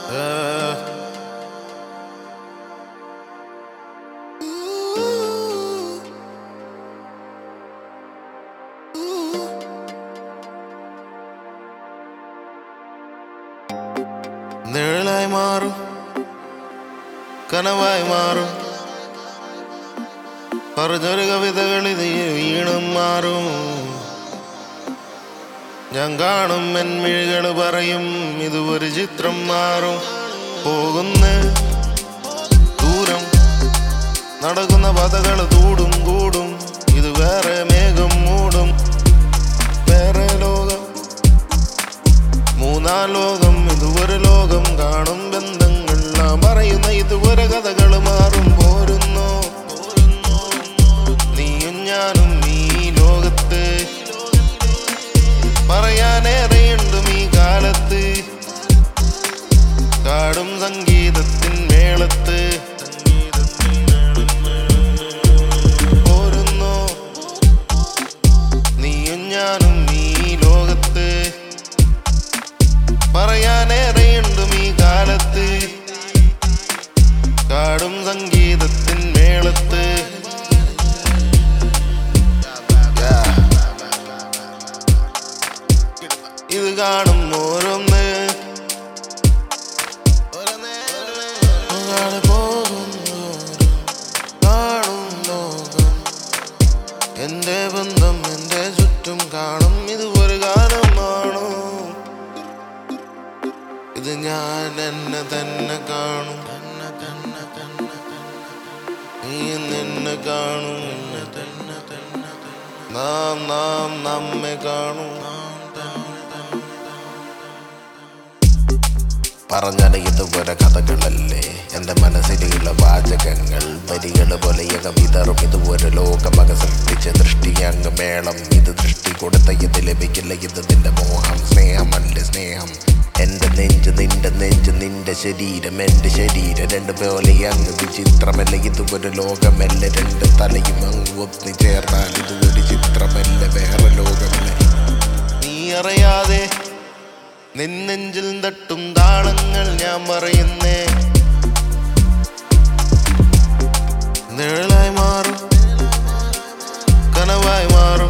നിഴലായി മാറും കനവായി മാറും പറഞ്ഞൊരു കവിതകൾ ഇത് വീണും മാറും ഞാൻ കാണും മെൻമിഴികൾ പറയും ഇത് ഒരു ചിത്രം മാറും പോകുന്ന ദൂരം നടക്കുന്ന പതകൾ തൂടും കൂടും ഇത് വേറെ മേഘം മൂടും വേറെ ലോകം മൂന്നാം ലോകം ഇത് ഒരു ലോകം കാണും ബന്ധങ്ങൾ നാം പറയുന്ന ഇതുവരെ കഥകൾ മാറും പോരുന്നു നീയും ഞാനും ഈ ലോകത്ത് പറയാനേറെയുണ്ടും ഈ കാലത്ത് കാടും സംഗീതത്തിൻ മേളത്ത് പോരുന്നു നീയും ഞാനും ഈ ലോകത്ത് പറയാനേറെയുണ്ടും ഈ കാലത്ത് കാടും സംഗീതത്തിൻ മേളത്ത് Yeah. ഇത് കാണും ഓരോന്ന് ഒരാള് പോകുന്നോറും കാണും ലോകം എന്റെ ബന്ധം എന്റെ ചുറ്റും കാണും ഇത് ഒരു ഗാനമാണോ ഇത് ഞാൻ എന്നെ തന്നെ കാണും തന്നെ തന്നെ തന്നെ നീ നിന്നെ കാണും എന്നെ തന്നെ തന്നെ നാം നാം നമ്മെ കാണും പറഞ്ഞത് ഇതുപോലെ കഥകളല്ലേ എൻ്റെ മനസ്സിലുള്ള വാചകങ്ങൾ വരികൾ പോലെ വിതറും ഇതുപോലെ ലോകമക സൃഷ്ടിച്ച ദൃഷ്ടി അങ്ങ് മേളം ഇത് ദൃഷ്ടി കൊടുത്ത ഇത് ലഭിക്കില്ല ഇത് നിന്റെ മോഹം സ്നേഹമല്ല സ്നേഹം എൻ്റെ നെഞ്ച് നിന്റെ നെഞ്ച് നിന്റെ ശരീരം എൻ്റെ ശരീരം രണ്ട് പോലെ അങ്ങ് വിചിത്രമല്ല ഇത് ഒരു ലോകമല്ല രണ്ട് തലയും അങ്ങ് ഒത്തു ചേർന്നാൽ ഇത് ഒരു ചിത്രമല്ല വേറെ ലോകമല്ല നീ അറിയാതെ നിന്നെഞ്ചിൽ തട്ടും താളങ്ങൾ ഞാൻ പറയുന്നേ നിഴലായി മാറും കനവായി മാറും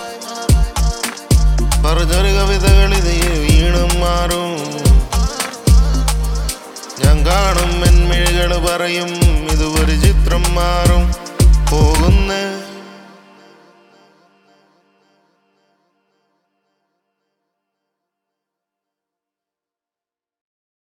പറഞ്ഞൊരു കവിതകൾ ഇത് വീണും മാറും ഞാൻ കാണും മെൻമിഴികൾ പറയും ഇത് ഒരു ചിത്രം മാറും പോകുന്ന